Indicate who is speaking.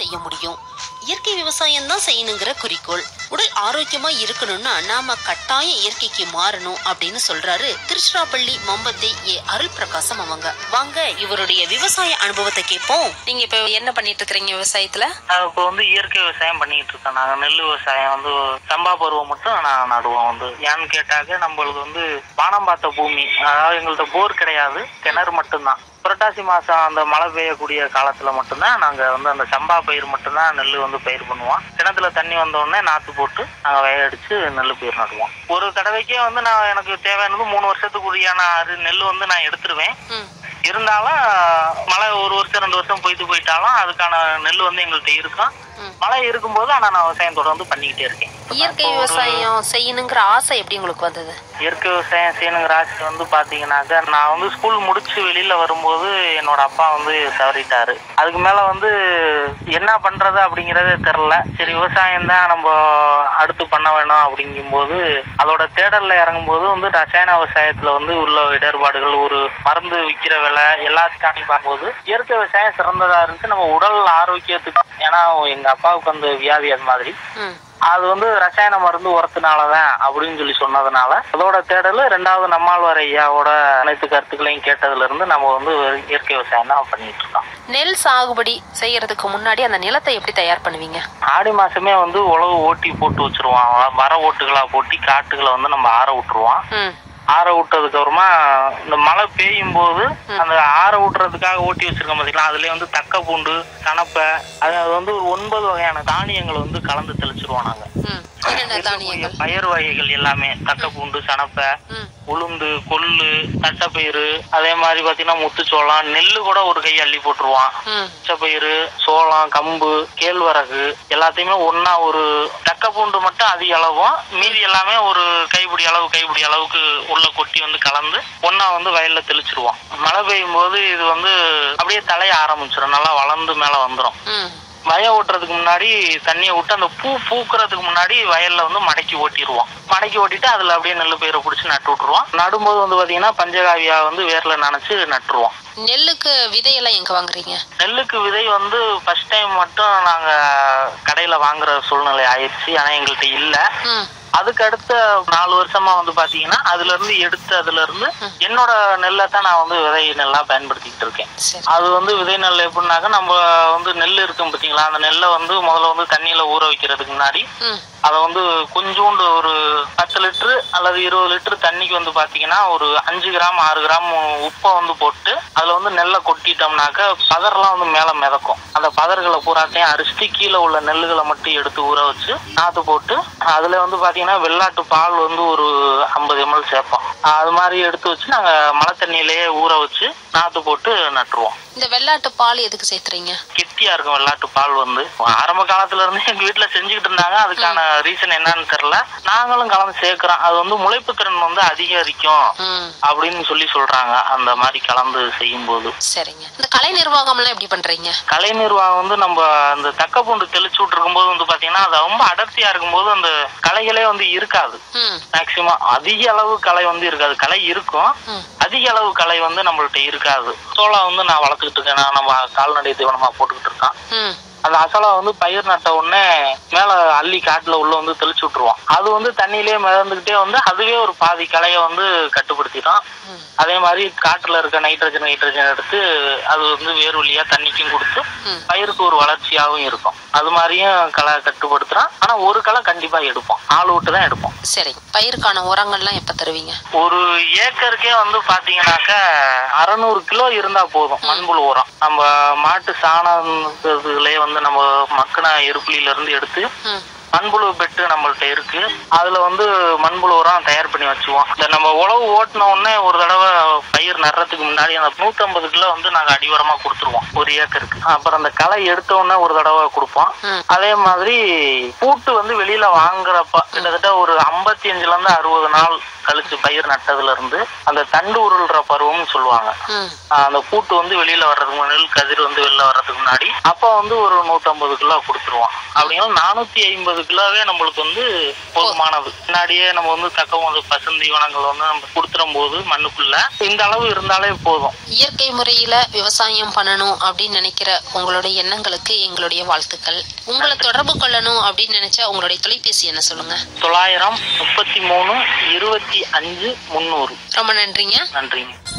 Speaker 1: செய்ய முடியும் இயற்கை விவசாயம் தான் செய்யணுங்கிற குறிக்கோள் உடல் ஆரோக்கியமா இருக்கணும்னா நாம கட்டாயம் இயற்கைக்கு மாறணும் அப்படின்னு சொல்றாரு திருச்சிராப்பள்ளி மம்பத்தை ஏ அருள் பிரகாசம் அவங்க வாங்க இவருடைய விவசாய அனுபவத்தை கேட்போம் நீங்க இப்ப என்ன பண்ணிட்டு இருக்கிறீங்க விவசாயத்துல
Speaker 2: நான் இப்போ வந்து இயற்கை விவசாயம் பண்ணிட்டு இருக்கேன் நாங்க நெல் விவசாயம் வந்து சம்பா பருவம் மட்டும் நான் நடுவோம் வந்து ஏன்னு கேட்டாக்க நம்மளுக்கு வந்து வானம் பார்த்த பூமி அதாவது எங்கள்ட்ட போர் கிடையாது கிணறு மட்டும்தான் புரட்டாசி மாசம் அந்த மழை பெய்யக்கூடிய காலத்துல மட்டும்தான் நாங்க வந்து அந்த சம்பா பயிர் மட்டும்தான் நெல் வந்து பயிர் பண்ணுவோம் கிணத்துல தண்ணி வந்த உடனே நாத்து போட்டு நாங்க வய அடிச்சு நெல் பயிர் நடுவோம் ஒரு தடவைக்கே வந்து நான் எனக்கு தேவையானது மூணு வருஷத்துக்குரியான அரு நெல் வந்து நான் எடுத்துருவேன்
Speaker 1: ம்.
Speaker 2: இருந்தாலும் மழை ஒரு வருஷம் ரெண்டு வருஷம் போயிட்டு போயிட்டாலும் அதுக்கான நெல் வந்து எங்கள்கிட்ட இருக்கும்
Speaker 1: ம்.
Speaker 2: மழை இருக்கும்போது ஆனா நான் விவசாயம் தொடர்ந்து பண்ணிக்கிட்டே இருக்கேன்
Speaker 1: இயற்கை
Speaker 2: இப்போ ஒரு
Speaker 1: விவசாயம் செய்யணுங்கிற ஆசை எப்படி உங்களுக்கு வந்தது
Speaker 2: இயற்கை விவசாயம் செய்யணுங்கிற ஆசை வந்து பாத்தீங்கன்னாக்க நான் வந்து ஸ்கூல் முடிச்சு வெளியில வரும்போது என்னோட அப்பா வந்து தவறிட்டாரு அதுக்கு மேல வந்து என்ன பண்றது அப்படிங்கறதே தெரில சரி விவசாயம் தான் நம்ம அடுத்து பண்ண வேணும் அப்படிங்கும்போது அதோட தேடல்ல இறங்கும்போது வந்து ரசாயன விவசாயத்துல வந்து உள்ள இடர்பாடுகள் ஒரு மருந்து விற்கிற விலை எல்லாத்தையும் தாண்டி பார்க்கும்போது இயற்கை விவசாயம் சிறந்ததா இருந்துச்சு நம்ம உடல் ஆரோக்கியத்துக்கு ஏன்னா எங்க அப்பாவுக்கு அந்த வியாதி அது மாதிரி
Speaker 1: ம்.
Speaker 2: அது வந்து ரசாயன மருந்து உரத்தினாலதான் அப்படின்னு சொல்லி சொன்னதுனால அதோட தேடல் ரெண்டாவது நம்மாழ்வார் ஐயாவோட அனைத்து கருத்துக்களையும் கேட்டதுல இருந்து நம்ம வந்து இயற்கை விவசாயம் தான் பண்ணிட்டு இருக்கோம்
Speaker 1: நெல் சாகுபடி செய்யறதுக்கு முன்னாடி அந்த நிலத்தை எப்படி தயார் பண்ணுவீங்க
Speaker 2: ஆடி மாசமே வந்து உழவு ஓட்டி போட்டு வச்சிருவான் மர ஓட்டுகளா போட்டி காட்டுகளை வந்து நம்ம ஆற விட்டுருவோம்
Speaker 1: ம்
Speaker 2: ஆற விட்டதுக்கு அப்புறமா இந்த மழை பெய்யும் போது அந்த ஆற விட்டுறதுக்காக ஓட்டி வச்சிருக்கோம் பாத்தீங்களா அதுலயே வந்து தக்க பூண்டு கணப்பை அது அது வந்து ஒரு ஒன்பது வகையான தானியங்களை வந்து கலந்து தெளிச்சிருவோம் நாங்க
Speaker 1: ம் என்னென்ன தானியங்கள்
Speaker 2: பயிர் வகைகள் எல்லாமே தக்க பூண்டு சணப்பை
Speaker 1: ம்
Speaker 2: உளுந்து கொள்ளு தட்டைப்பயிறு அதே மாதிரி பாத்தீங்கன்னா முத்துச்சோளம் நெல்லு கூட ஒரு கை அள்ளி போட்டுருவான்
Speaker 1: ம்
Speaker 2: பச்சைப்பயிறு சோளம் கம்பு கேழ்வரகு எல்லாத்தையுமே ஒண்ணா ஒரு தக்க பூண்டு மட்டும் அதிக அளவும் மீதி எல்லாமே ஒரு கைப்பிடி அளவு கைப்பிடி அளவுக்கு உள்ள கொட்டி வந்து கலந்து ஒண்ணா வந்து வயல்ல தெளிச்சிருவோம் மழை பெய்யும் போது இது வந்து அப்படியே தலைய ஆரம்பிச்சிடும் நல்லா வளர்ந்து மேல வந்துடும்
Speaker 1: ம்
Speaker 2: வய ஓட்டுறதுக்கு முன்னாடி தண்ணியை விட்டு அந்த பூ பூக்குறதுக்கு முன்னாடி வயல்ல வந்து மடக்கி ஓட்டிடுவோம் மடக்கி ஓட்டிட்டு அதுல அப்படியே நெல் பயிரை பிடிச்சி நட்டு விட்டுருவோம் நடும்போது வந்து பாத்தீங்கன்னா பஞ்சகாவியா வந்து வேர்ல நனைச்சு நட்டுருவோம்
Speaker 1: நெல்லுக்கு விதையெல்லாம் எங்க வாங்குறீங்க
Speaker 2: நெல்லுக்கு விதை வந்து ஃபர்ஸ்ட் டைம் மட்டும் நாங்க கடையில வாங்குற சூழ்நிலை ஆயிடுச்சு ஆனா எங்கள்கிட்ட இல்ல
Speaker 1: ம்
Speaker 2: அதுக்கு அடுத்த நாலு வருஷமா வந்து பாத்தீங்கன்னா அதுல இருந்து எடுத்து அதுல இருந்து என்னோட நெல்லை தான் நான் வந்து விதை நெல்லா பயன்படுத்திக்கிட்டு இருக்கேன்
Speaker 1: சரி
Speaker 2: அது வந்து விதை நெல் எப்படின்னாக்க நம்ம வந்து நெல் இருக்கும் பார்த்தீங்களா அந்த நெல்லை வந்து முதல்ல வந்து தண்ணியில ஊற வைக்கிறதுக்கு முன்னாடி
Speaker 1: ம்
Speaker 2: அதை வந்து கொஞ்சோண்டு ஒரு பத்து லிட்டரு அல்லது இருபது லிட்டர் தண்ணிக்கு வந்து பாத்தீங்கன்னா ஒரு அஞ்சு கிராம் ஆறு கிராம் உப்பை வந்து போட்டு அதுல வந்து நெல்லை கொட்டிட்டோம்னாக்க பதர்லாம் வந்து மேல மிதக்கும் அந்த பதர்களை பூராத்தையும் அரிசிட்டு கீழே உள்ள நெல்லுகளை மட்டும் எடுத்து ஊற வச்சு நாத்து போட்டு அதுல வந்து பாத்தீங்கன்னா வெள்ளாட்டு பால் வந்து ஒரு ஐம்பது எம்எல் சேர்ப்போம் அது மாதிரி எடுத்து வச்சு நாங்க மழை தண்ணியிலேயே ஊற வச்சு நாத்து போட்டு நட்டுருவோம்
Speaker 1: இந்த வெள்ளாட்டு பால் எதுக்கு சேர்த்துறீங்க
Speaker 2: கெட்டியா இருக்கும் வெள்ளாட்டு பால் வந்து ஆரம்ப காலத்துல இருந்து எங்க வீட்டுல செஞ்சுக்கிட்டு இருந்தாங்க அதுக்கான ரீசன் என்னன்னு தெரியல நாங்களும் கலந்து சேர்க்கிறோம் அது வந்து முளைப்பு திறன் வந்து அதிகரிக்கும்
Speaker 1: ம்
Speaker 2: அப்படின்னு சொல்லி சொல்றாங்க அந்த மாதிரி கலந்து செய்யும் போது
Speaker 1: சரிங்க இந்த கலை நிர்வாகம்லாம் எப்படி பண்றீங்க
Speaker 2: கலை நிர்வாகம் வந்து நம்ம அந்த தக்க பூண்டு தெளிச்சு விட்டுருக்கும் போது வந்து பாத்தீங்கன்னா அது ரொம்ப அடர்த்தியா இருக்கும்போது அந்த களைகளே வந்து இருக்காது
Speaker 1: ம்
Speaker 2: மேக்சிமம் அதிக அளவு களை வந்து இருக்காது களை இருக்கும்
Speaker 1: ம்
Speaker 2: அதிக அளவு களை வந்து நம்மள்ட்ட இருக்காது சோளம் வந்து நான் வளர்த்துக்கிட்டு இருக்கேன் நான் நம்ம கால்நடை தீவனமா போட்டுக்கிட்டு இருக்கேன்
Speaker 1: ம்
Speaker 2: அந்த அசலா வந்து பயிர் நட்ட உடனே மேல அள்ளி காட்டுல உள்ள வந்து தெளிச்சு விட்டுருவோம் அது வந்து தண்ணியிலேயே மிதந்துகிட்டே வந்து அதுவே ஒரு பாதி களைய வந்து கட்டுப்படுத்திடும்
Speaker 1: ம்.
Speaker 2: அதே மாதிரி காட்டுல இருக்க நைட்ரஜன் நைட்ரஜன் எடுத்து அது வந்து வேர் வழியா தண்ணிக்கும் கொடுத்து
Speaker 1: ம்.
Speaker 2: பயிருக்கு ஒரு வளர்ச்சியாகவும் இருக்கும் அது மாதிரியும் களை கட்டுப்படுத்துறோம் ஆனா ஒரு களை கண்டிப்பா எடுப்போம் ஆள் விட்டு தான் எடுப்போம்
Speaker 1: சரி பயிருக்கான உரங்கள்லாம் எப்ப தருவீங்க
Speaker 2: ஒரு ஏக்கருக்கே வந்து பாத்தீங்கன்னாக்க அறநூறு கிலோ இருந்தா போதும் மண்புழு உரம் நம்ம மாட்டு சாணத்துலயே வந்து நம்ம மக்கின எருப்புலியில இருந்து எடுத்து
Speaker 1: ம்
Speaker 2: மண்புழு பெட்டு நம்மள்ட்ட இருக்கு அதுல வந்து மண்புழு உரம் தயார் பண்ணி வச்சுவோம் இந்த நம்ம உழவு ஓட்டின உடனே ஒரு தடவை பயிர் நடுறதுக்கு முன்னாடி அந்த நூத்தம்பது கிலோ வந்து நாங்க அடிவரமா கொடுத்துருவோம் ஒரு ஏக்கருக்கு அப்புறம் அந்த களை எடுத்த உடனே ஒரு தடவை கொடுப்போம்
Speaker 1: ம்.
Speaker 2: அதே மாதிரி பூட்டு வந்து வெளியில வாங்குறப்ப கிட்டத்தட்ட ஒரு ஐம்பத்தி அஞ்சுல இருந்து அறுபது நாள் கழிச்சு பயிர் நட்டதுல இருந்து அந்த தண்டு உருள்ற பருவம்னு சொல்லுவாங்க
Speaker 1: ம்
Speaker 2: ஆஹ் அந்த பூட்டு வந்து வெளியில வர்றதுக்கு முன்னாடி நெல் கதிர் வந்து வெளில வர்றதுக்கு முன்னாடி அப்ப வந்து ஒரு நூத்தம்பது கிலோ கொடுத்துருவோம் அப்படின்னா நானூத்தி ஐம்பது இருபது கிலோவே நம்மளுக்கு வந்து போதுமானது முன்னாடியே நம்ம வந்து தக்க ஒரு பசுந்தீவனங்கள் வந்து நம்ம கொடுத்துரும் போது மண்ணுக்குள்ள இந்த அளவு இருந்தாலே போதும்
Speaker 1: இயற்கை முறையில விவசாயம் பண்ணணும் அப்படின்னு நினைக்கிற உங்களுடைய எண்ணங்களுக்கு எங்களுடைய வாழ்த்துக்கள் உங்களை தொடர்பு கொள்ளணும் அப்படின்னு நினைச்சா உங்களுடைய தொலைபேசி என்ன சொல்லுங்க
Speaker 2: தொள்ளாயிரம் முப்பத்தி மூணு இருபத்தி அஞ்சு முந்நூறு
Speaker 1: ரொம்ப நன்றிங்க
Speaker 2: நன்றிங்க